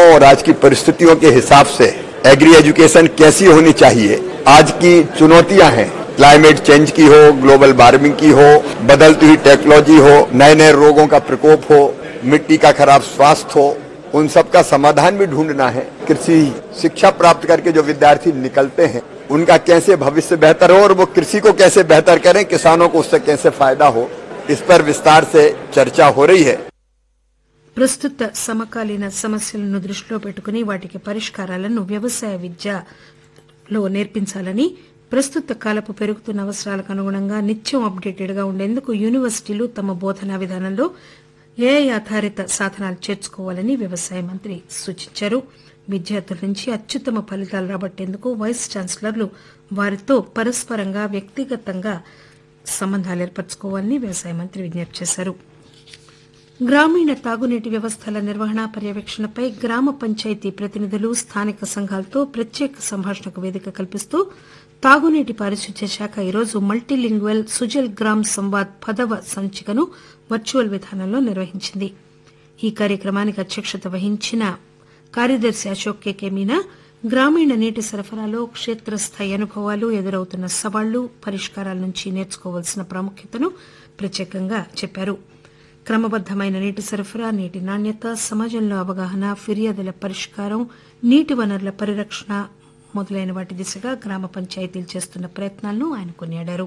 और आज की परिस्थितियों के हिसाब से एग्री एजुकेशन कैसी होनी चाहिए आज की चुनौतियां हैं क्लाइमेट चेंज की हो ग्लोबल वार्मिंग की हो बदलती हुई टेक्नोलॉजी हो नए नए रोगों का प्रकोप हो मिट्टी का खराब स्वास्थ्य हो उन सब का समाधान भी ढूंढना है कृषि शिक्षा प्राप्त करके जो विद्यार्थी निकलते हैं उनका कैसे भविष्य बेहतर हो और वो कृषि को कैसे बेहतर करें किसानों को उससे कैसे फायदा हो इस पर विस्तार से चर्चा हो रही है ప్రస్తుత సమకాలీన సమస్యలను దృష్టిలో పెట్టుకుని వాటికి పరిష్కారాలను వ్యవసాయ విద్యలో నేర్పించాలని ప్రస్తుత కాలపు పెరుగుతున్న అవసరాలకు అనుగుణంగా నిత్యం అప్డేటెడ్ గా ఉండేందుకు యూనివర్సిటీలు తమ బోధనా విధానంలో ఏఐ ఆధారిత సాధనాలు చేర్చుకోవాలని వ్యవసాయ మంత్రి సూచించారు విద్యార్థుల నుంచి అత్యుత్తమ ఫలితాలు రాబట్టేందుకు వైస్ ఛాన్సలర్లు వారితో పరస్పరంగా వ్యక్తిగతంగా సంబంధాలు ఏర్పరచుకోవాలని వ్యవసాయ మంత్రి విజ్ఞప్తి చేశారు గ్రామీణ తాగునీటి వ్యవస్థల నిర్వహణ పర్యవేక్షణపై గ్రామ పంచాయతీ ప్రతినిధులు స్థానిక సంఘాలతో ప్రత్యేక సంభాషణకు వేదిక కల్పిస్తూ తాగునీటి పారిశుద్ధ్య శాఖ ఈరోజు మల్టీలింగ్వల్ సుజల్ గ్రామ్ సంవాద్ పదవ సంచికను వర్చువల్ విధానంలో నిర్వహించింది ఈ కార్యక్రమానికి అధ్యక్షత వహించిన కార్యదర్శి అశోక్ కేకే మీనా గ్రామీణ నీటి సరఫరాలో క్షేత్రస్థాయి అనుభవాలు ఎదురవుతున్న సవాళ్లు పరిష్కారాల నుంచి నేర్చుకోవాల్సిన ప్రాముఖ్యతను ప్రత్యేకంగా చెప్పారు క్రమబద్దమైన నీటి సరఫరా నీటి నాణ్యత సమాజంలో అవగాహన ఫిర్యాదుల పరిష్కారం నీటి వనరుల పరిరక్షణ మొదలైన వాటి దిశగా గ్రామ పంచాయతీలు చేస్తున్న ప్రయత్నాలను ఆయన కొనియాడారు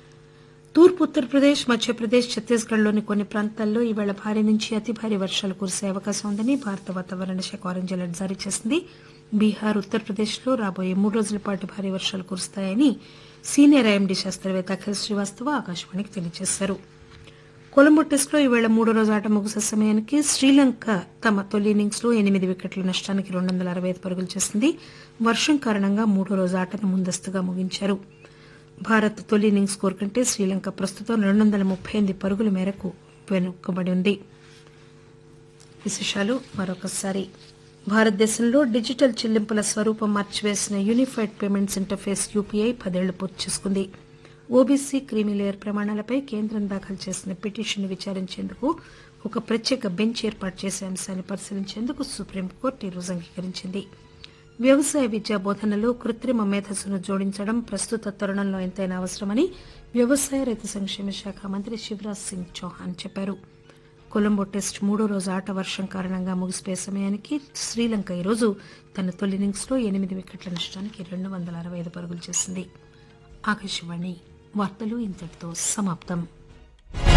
తూర్పు ఉత్తరప్రదేశ్ మధ్యప్రదేశ్ ఛత్తీస్గఢ్లోని కొన్ని ప్రాంతాల్లో ఈవేళ భారీ నుంచి అతి భారీ వర్షాలు కురిసే అవకాశం ఉందని భారత వాతావరణ శాఖ ఆరెంజ్ అలర్ట్ జారీ చేసింది బీహార్ ఉత్తరప్రదేశ్లో రాబోయే మూడు రోజుల పాటు భారీ వర్షాలు కురుస్తాయని సీనియర్ ఐఎండీ శాస్త్రవేత్త అఖిల్ శ్రీవాస్తవ ఆకాశవాణికి తెలియజేశారు కొలంబో టెస్టులో ఈవేళ మూడో రోజు ఆట ముగిసే సమయానికి శ్రీలంక తమ తొలి ఇన్నింగ్స్ లో ఎనిమిది వికెట్ల నష్టానికి రెండు వందల అరవై ఐదు పరుగులు చేసింది వర్షం కారణంగా మూడో రోజు ఆటను ముందస్తుగా ముగించారు భారత్ తొలి ఇన్నింగ్స్ స్కోర్ కంటే శ్రీలంక ప్రస్తుతం రెండు వందల ముప్పై ఎనిమిది పరుగుల మేరకు వెనుకబడి ఉంది విశేషాలు మరొకసారి భారతదేశంలో డిజిటల్ చెల్లింపుల స్వరూపం మార్చివేసిన యూనిఫైడ్ పేమెంట్స్ ఇంటర్ఫేస్ యూపీఐ పదేళ్లు పూర్తి చేసుకుంది ఓబీసీ క్రీమీలేయర్ ప్రమాణాలపై కేంద్రం దాఖలు చేసిన పిటిషన్ విచారించేందుకు ఒక ప్రత్యేక బెంచ్ ఏర్పాటు చేసే అంశాన్ని పరిశీలించేందుకు సుప్రీంకోర్టు ఈరోజు అంగీకరించింది వ్యవసాయ విద్యా బోధనలో కృత్రిమ మేధస్సును జోడించడం ప్రస్తుత తరుణంలో ఎంతైనా అవసరమని వ్యవసాయ రైతు సంక్షేమ శాఖ మంత్రి శివరాజ్ సింగ్ చౌహాన్ చెప్పారు కొలంబో టెస్ట్ మూడో రోజు ఆట వర్షం కారణంగా ముగిసిపోయే సమయానికి శ్రీలంక ఈరోజు తన తొలి ఇన్నింగ్స్ లో ఎనిమిది వికెట్ల నష్టానికి రెండు వందల అరవై ఐదు పరుగులు చేసింది ఆకాశవాణి వార్తలు ఇంతటితో సమాప్తం